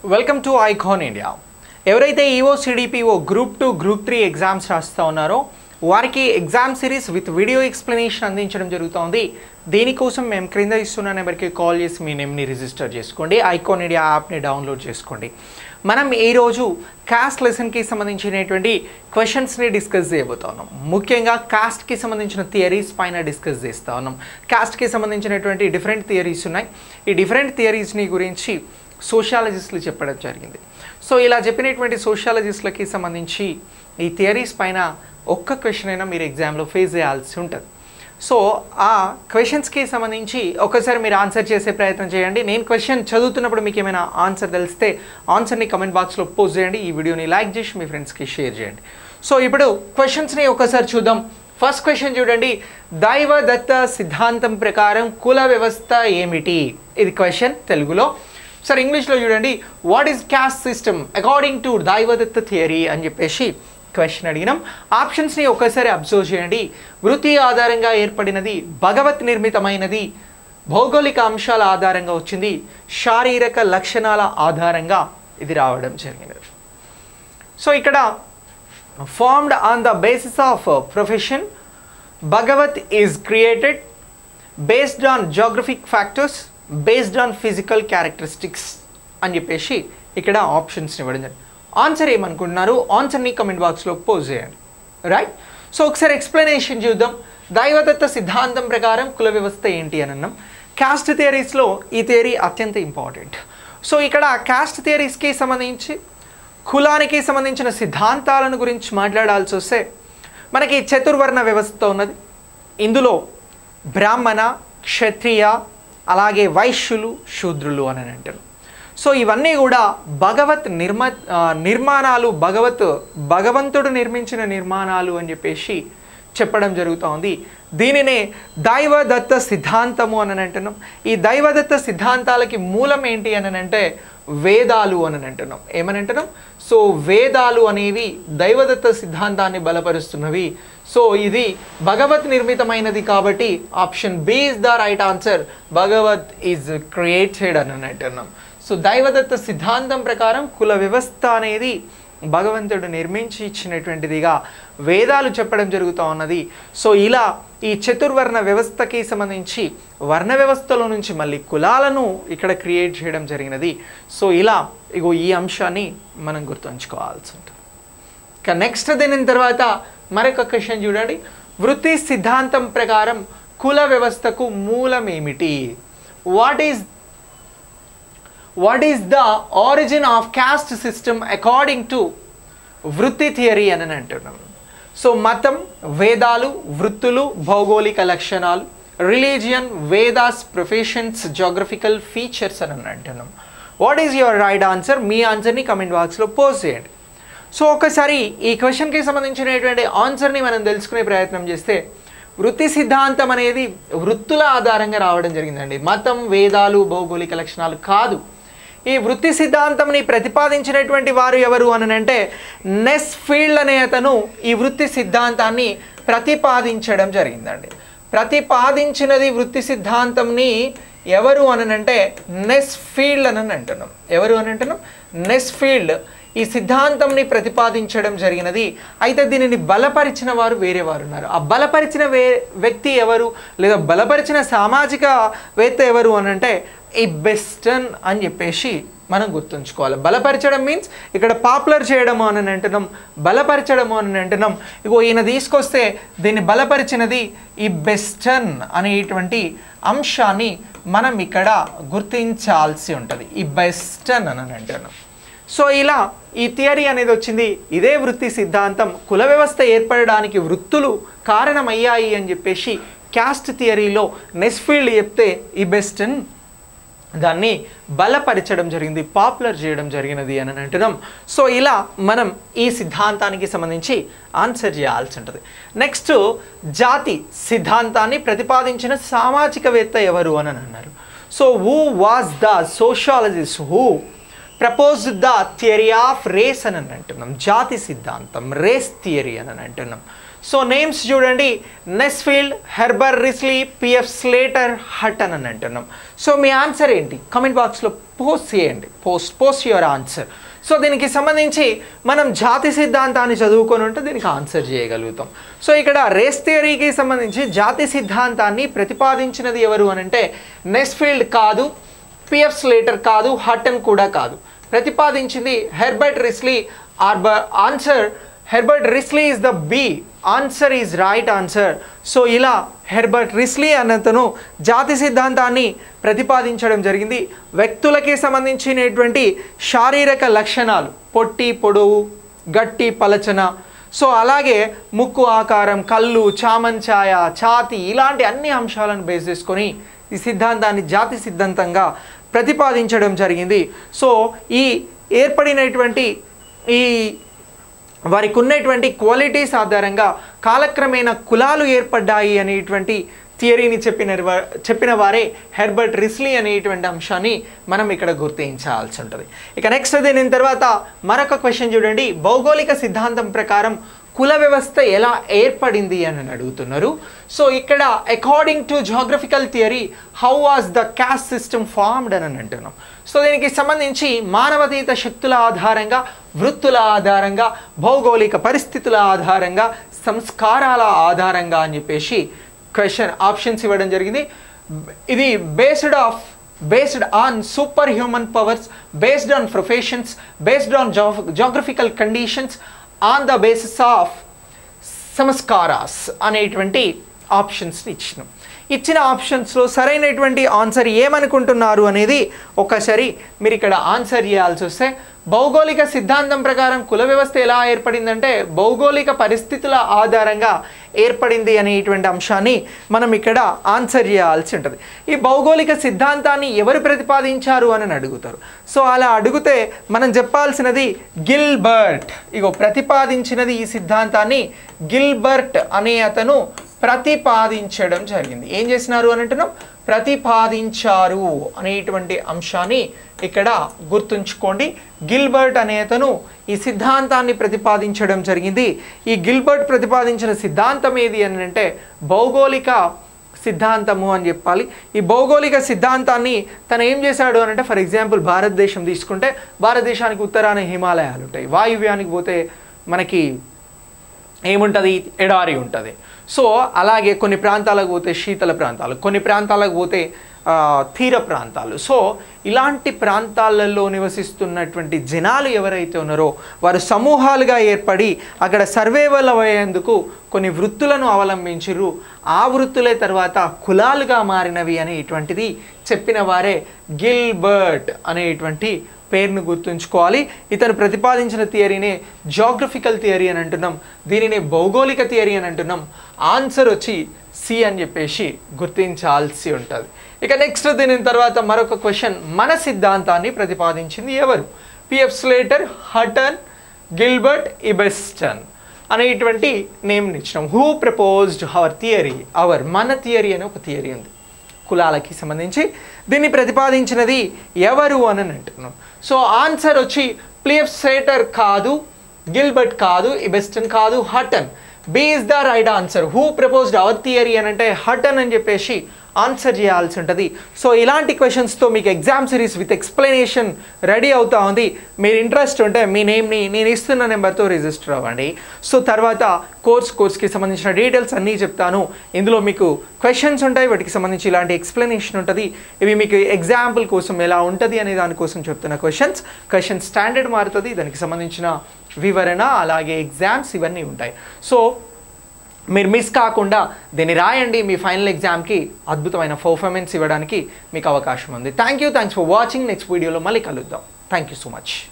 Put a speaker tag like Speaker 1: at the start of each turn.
Speaker 1: welcome to Icon India ఎవరైతే EO CDPO group two group three exams రాస్తూ ఉన్నారో వారికి exam series with video explanation అందించడం జరుగుతోంది దీనికోసం మేము క్రింద ఇస్తున్న నెంబర్కి కాల్ చేసి మీ నేమ్ని రిజిస్టర్ చేసుకోండి ఐకాన్ ఇండియా యాప్ని డౌన్లోడ్ చేసుకోండి మనం ఈరోజు కాస్ట్ లెసన్కి సంబంధించినటువంటి క్వశ్చన్స్ని డిస్కస్ చేయబోతా ఉన్నాం ముఖ్యంగా కాస్ట్కి సంబంధించిన థియరీస్ పైన డిస్కస్ చేస్తూ ఉన్నాం కాస్ట్కి సంబంధించినటువంటి డిఫరెంట్ థియరీస్ ఉన్నాయి ఈ డిఫరెంట్ థియరీస్ని గురించి సోషాలజిస్టులు చెప్పడం జరిగింది సో ఇలా చెప్పినటువంటి సోషాలజిస్టులకి సంబంధించి ఈ థియరీస్ పైన ఒక్క క్వశ్చన్ అయినా మీరు ఎగ్జామ్లో ఫేస్ చేయాల్సి ఉంటుంది సో ఆ క్వశ్చన్స్కి సంబంధించి ఒకసారి మీరు ఆన్సర్ చేసే ప్రయత్నం చేయండి నేను క్వశ్చన్ చదువుతున్నప్పుడు మీకు ఏమైనా ఆన్సర్ తెలిస్తే ఆన్సర్ని కమెంట్ బాక్స్లో పోస్ట్ చేయండి ఈ వీడియోని లైక్ చేసి మీ ఫ్రెండ్స్కి షేర్ చేయండి సో ఇప్పుడు క్వశ్చన్స్ని ఒకసారి చూద్దాం ఫస్ట్ క్వశ్చన్ చూడండి దైవదత్త సిద్ధాంతం ప్రకారం కుల వ్యవస్థ ఏమిటి ఇది క్వశ్చన్ తెలుగులో సార్ ఇంగ్లీష్లో చూడండి what is caste system according to దైవదత్త థియరీ అని చెప్పేసి క్వశ్చన్ అడిగినాం ఆప్షన్స్ని ఒకసారి అబ్జర్వ్ చేయండి వృత్తి ఆధారంగా ఏర్పడినది భగవత్ నిర్మితమైనది భౌగోళిక అంశాల ఆధారంగా వచ్చింది శారీరక లక్షణాల ఆధారంగా ఇది రావడం జరిగినది సో ఇక్కడ formed on the basis of profession భగవత్ is created based on geographic factors based on physical characteristics అని చెప్పేసి ఇక్కడ ఆప్షన్స్ ఇవ్వడం జరిగింది ఆన్సర్ ఏమనుకుంటున్నారు ఆన్సర్ని కమెంట్ బాక్స్లో పోజ్ చేయండి రైట్ సో ఒకసారి ఎక్స్ప్లెనేషన్ చూద్దాం దైవదత్త సిద్ధాంతం ప్రకారం కుల వ్యవస్థ ఏంటి అని అన్నాం క్యాస్ట్ థియరీస్లో ఈ థియరీ అత్యంత ఇంపార్టెంట్ సో ఇక్కడ క్యాస్ట్ థియరీస్కి సంబంధించి కులానికి సంబంధించిన సిద్ధాంతాలను గురించి మాట్లాడాల్సి వస్తే మనకి చతుర్వర్ణ వ్యవస్థ ఉన్నది ఇందులో బ్రాహ్మణ క్షత్రియ అలాగే వైశ్యులు శూద్రులు అని అంటారు సో ఇవన్నీ కూడా భగవత్ నిర్మ ఆ, నిర్మాణాలు భగవత్ భగవంతుడు నిర్మించిన నిర్మాణాలు అని చెప్పేసి చెప్పడం జరుగుతూ ఉంది దీనినే దైవదత్త సిద్ధాంతము అని అంటున్నాం ఈ దైవదత్త సిద్ధాంతాలకి మూలం ఏంటి అని అంటే వేదాలు అని అంటున్నాం ఏమని అంటున్నాం సో వేదాలు అనేవి దైవదత్త సిద్ధాంతాన్ని బలపరుస్తున్నవి సో ఇది భగవత్ నిర్మితమైనది కాబట్టి option B is the right answer భగవత్ ఈజ్ క్రియేటెడ్ అని అంటున్నాం సో దైవదత్త సిద్ధాంతం ప్రకారం కుల వ్యవస్థ అనేది భగవంతుడు నిర్మించి ఇచ్చినటువంటిదిగా వేదాలు చెప్పడం జరుగుతూ ఉన్నది సో ఇలా ఈ చతుర్వర్ణ వ్యవస్థకి సంబంధించి వర్ణ వ్యవస్థలో నుంచి మళ్ళీ కులాలను ఇక్కడ క్రియేట్ చేయడం జరిగినది సో ఇలా ఇగో ఈ అంశాన్ని మనం గుర్తుంచుకోవాల్సి ఉంటుంది ఇక నెక్స్ట్ దీని తర్వాత మరొక క్వశ్చన్ చూడండి వృత్తి సిద్ధాంతం ప్రకారం కుల వ్యవస్థకు మూలం ఏమిటి what is what is the origin of caste system according to వృత్తి థియరీ అని అంటున్నాం సో మతం వేదాలు వృత్తులు భౌగోళిక లక్షణాలు religion Vedas professions geographical features అని అంటున్నాం what is your right answer మీ ఆన్సర్ని కమెంట్ బాక్స్లో పోస్ట్ చేయండి సో ఒకసారి ఈ క్వశ్చన్కి సంబంధించినటువంటి ఆన్సర్ని మనం తెలుసుకునే ప్రయత్నం చేస్తే వృత్తి సిద్ధాంతం అనేది వృత్తుల ఆధారంగా రావడం జరిగిందండి మతం వేదాలు భౌగోళిక లక్షణాలు కాదు ఈ వృత్తి సిద్ధాంతంని ప్రతిపాదించినటువంటి వారు ఎవరు అని అంటే నెస్ ఫీల్డ్ అనే అతను ఈ వృత్తి సిద్ధాంతాన్ని ప్రతిపాదించడం జరిగిందండి ప్రతిపాదించినది వృత్తి సిద్ధాంతంని ఎవరు అని అంటే నెస్ ఫీల్డ్ అని అంటున్నాం ఎవరు అని అంటున్నాం నెస్ ఫీల్డ్ ఈ సిద్ధాంతంని ప్రతిపాదించడం జరిగినది అయితే దీనిని బలపరిచిన వారు వేరే వారు ఉన్నారు ఆ బలపరిచిన వే వ్యక్తి ఎవరు లేదా బలపరిచిన సామాజిక వేత్త ఎవరు అని అంటే ఈ బెస్టన్ అని చెప్పేసి మనం గుర్తుంచుకోవాలి బలపరచడం మీన్స్ ఇక్కడ పాపులర్ చేయడము అని అంటున్నాం బలపరచడము అని అంటున్నాం ఇగో ఈయన తీసుకొస్తే దీన్ని బలపరిచినది ఈ బెస్టన్ అనేటువంటి అంశాన్ని మనం ఇక్కడ గుర్తించాల్సి ఉంటుంది ఈ బెస్టన్ అని అంటున్నాం సో ఇలా ఈ థియరీ అనేది వచ్చింది ఇదే వృత్తి సిద్ధాంతం కుల వ్యవస్థ ఏర్పడడానికి వృత్తులు కారణమయ్యాయి అని చెప్పేసి క్యాస్ట్ థియరీలో నెస్ఫీల్డ్ చెప్తే ఈ బెస్టన్ దాన్ని బలపరచడం జరిగింది పాపులర్ చేయడం జరిగినది అని అంటున్నాం సో ఇలా మనం ఈ సిద్ధాంతానికి సంబంధించి ఆన్సర్ చేయాల్సి ఉంటుంది నెక్స్ట్ జాతి సిద్ధాంతాన్ని ప్రతిపాదించిన సామాజికవేత్త ఎవరు అని అన్నారు so who was the sociologist who propose the theory of race అని అంటున్నాం జాతి సిద్ధాంతం రేస్ థియరీ అని అంటున్నాం సో నేమ్స్ చూడండి Nesfield Herbert Risley PF Slater Hutton అని అంటున్నాం సో మీ ఆన్సర్ ఏంటి కామెంట్ బాక్స్లో పోస్ట్ చేయండి post post your answer so దీనికి సంబంధించి మనం జాతి సిద్ధాంతాన్ని చదువుకొని ఉంటే దీనికి ఆన్సర్ చేయగలుగుతాం సో ఇక్కడ రేస్ థియరీకి సంబంధించి జాతి సిద్ధాంతాన్ని ప్రతిపాదించినది ఎవరు అని అంటే నెస్ఫీల్డ్ కాదు పిఎఫ్ స్లేటర్ కాదు హటన్ కూడా కాదు ప్రతిపాదించింది హెర్బర్ట్ రిస్లీ ఆర్బ answer Herbert Risley is the B answer is right answer so ఇలా హెర్బర్ట్ రిస్లీ అన్నతను జాతి సిద్ధాంతాన్ని ప్రతిపాదించడం జరిగింది వ్యక్తులకి సంబంధించినటువంటి శారీరక లక్షణాలు పొట్టి పొడవు గట్టి పలచన సో అలాగే ముక్కు ఆకారం కళ్ళు చామంచాయ ఛాతి ఇలాంటి అన్ని అంశాలను బేస్ చేసుకొని ఈ సిద్ధాంతాన్ని జాతి సిద్ధాంతంగా ప్రతిపాదించడం జరిగింది సో ఈ ఏర్పడినటువంటి ఈ వారికి ఉన్నటువంటి క్వాలిటీస్ ఆధారంగా కాలక్రమేణా కులాలు ఏర్పడ్డాయి అనేటువంటి థియరీని చెప్పిన వా- చెప్పిన వారే హెర్బర్ట్ రిస్లీ అనేటువంటి అంశాన్ని మనం ఇక్కడ గుర్తించాల్సి ఉంటుంది ఇక నెక్స్ట్ దీని తర్వాత మరొక క్వశ్చన్ చూడండి భౌగోళిక సిద్ధాంతం ప్రకారం కుల వ్యవస్థ ఎలా ఏర్పడింది అని అడుగుతున్నారు సో ఇక్కడ according to geographical theory how was the caste system formed అని అంటున్నాం సో దీనికి సంబంధించి మానవతీత శక్తుల ఆధారంగా వృత్తుల ఆధారంగా భౌగోళిక పరిస్థితుల ఆధారంగా సంస్కారాల ఆధారంగా అని చెప్పేసి క్వశ్చన్ ఆప్షన్స్ ఇవ్వడం జరిగింది ఇది based of based on super human powers based on professions based on geographical conditions on the basis of సంస్కారాస్ అనేటువంటి ఆప్షన్స్ని ఇచ్చినాం ఇచ్చిన ఆప్షన్స్లో సరైనటువంటి ఆన్సర్ ఏమనుకుంటున్నారు అనేది ఒకసారి మీరు ఇక్కడ ఆన్సర్ చేయాల్సి వస్తే భౌగోళిక సిద్ధాంతం ప్రకారం కుల వ్యవస్థ ఎలా ఏర్పడిందంటే భౌగోళిక పరిస్థితుల ఆధారంగా ఏర్పడింది అనేటువంటి అంశాన్ని మనం ఇక్కడ ఆన్సర్ చేయాల్సి ఉంటుంది ఈ భౌగోళిక సిద్ధాంతాన్ని ఎవరు ప్రతిపాదించారు అని అడుగుతారు సో అలా అడిగితే మనం చెప్పాల్సినది గిల్బర్ట్ ఇగో ప్రతిపాదించినది ఈ సిద్ధాంతాన్ని గిల్బర్ట్ అనే అతను ప్రతిపాదించడం జరిగింది ఏం చేసినారు అని అంటున్నాం ప్రతిపాదించారు అనేటువంటి అంశాన్ని ఇక్కడ గుర్తుంచుకోండి గిల్బర్ట్ అనే అతను ఈ సిద్ధాంతాన్ని ప్రతిపాదించడం జరిగింది ఈ గిల్బర్ట్ ప్రతిపాదించిన సిద్ధాంతం ఏది అని అంటే భౌగోళిక సిద్ధాంతము అని చెప్పాలి ఈ భౌగోళిక సిద్ధాంతాన్ని తను ఏం చేశాడు అని అంటే ఫర్ ఎగ్జాంపుల్ భారతదేశం తీసుకుంటే భారతదేశానికి ఉత్తరాన హిమాలయాలు ఉంటాయి వాయువ్యానికి పోతే మనకి ఏముంటుంది ఎడారి ఉంటుంది సో అలాగే కొన్ని ప్రాంతాలకు పోతే శీతల ప్రాంతాలు కొన్ని ప్రాంతాలకు పోతే ఆ, తీర ప్రాంతాలు సో ఇలాంటి ప్రాంతాలలో నివసిస్తున్నటువంటి జనాలు ఎవరైతే ఉన్నారో వారు సమూహాలుగా ఏర్పడి అక్కడ సర్వేవల్ అయ్యేందుకు కొన్ని వృత్తులను అవలంబించిర్రు ఆ వృత్తులే తర్వాత కులాలుగా మారినవి అనేటువంటిది చెప్పిన వారే గిల్బర్ట్ అనేటువంటి పేరును గుర్తుంచుకోవాలి ఇతను ప్రతిపాదించిన థియరీనే జాగ్రఫికల్ థియరీ అని అంటున్నాం దీనినే భౌగోళిక థియరీ అని అంటున్నాం ఆన్సర్ వచ్చి సి అని చెప్పేసి గుర్తించాల్సి ఉంటుంది ఇక నెక్స్ట్ దీని తర్వాత మరొక క్వశ్చన్ మన సిద్ధాంతాన్ని ప్రతిపాదించింది ఎవరు PF Slater Hutton Gilbert Ibbetson అనేటువంటి నేమ్ని ఇచ్చినాం who proposed our theory our మన థియరీ అనే ఒక థియరీ ఉంది కులాలకి సంబంధించి దీన్ని ప్రతిపాదించినది ఎవరు అని అంటున్నాం సో ఆన్సర్ వచ్చి ప్లియఫ్ సేటర్ కాదు గిల్బర్ట్ కాదు ఇబెస్టన్ కాదు Hutton B is the right answer who proposed our theory అని అంటే హటన్ అని చెప్పేసి ఆన్సర్ చేయాల్సి ఉంటుంది సో ఇలాంటి క్వశ్చన్స్తో మీకు exam series with explanation ready అవుతా ఉంది మీరు ఇంట్రెస్ట్ ఉంటే మీ నేమ్ని నేను ఇస్తున్న నెంబర్తో రిజిస్టర్ అవ్వండి సో తర్వాత కోర్స్ కోర్స్కి సంబంధించిన డీటెయిల్స్ అన్నీ చెప్తాను ఇందులో మీకు క్వశ్చన్స్ ఉంటాయి వాటికి సంబంధించి ఇలాంటి ఎక్స్ప్లెనేషన్ ఉంటుంది ఇవి మీకు ఎగ్జాంపుల్ కోసం ఎలా ఉంటుంది అనే దానికోసం చెప్తున్న క్వశ్చన్స్ క్వశ్చన్ స్టాండర్డ్ మారుతుంది దానికి సంబంధించిన వివరణ అలాగే ఎగ్జామ్స్ ఇవన్నీ ఉంటాయి సో మీరు మిస్ కాకుండా దీన్ని రాయండి మీ ఫైనల్ ఎగ్జామ్కి అద్భుతమైన పర్ఫార్మెన్స్ ఇవ్వడానికి మీకు అవకాశం ఉంది thank you thanks for watching next వీడియోలో మళ్ళీ కలుద్దాం థ్యాంక్ యూ సో మచ్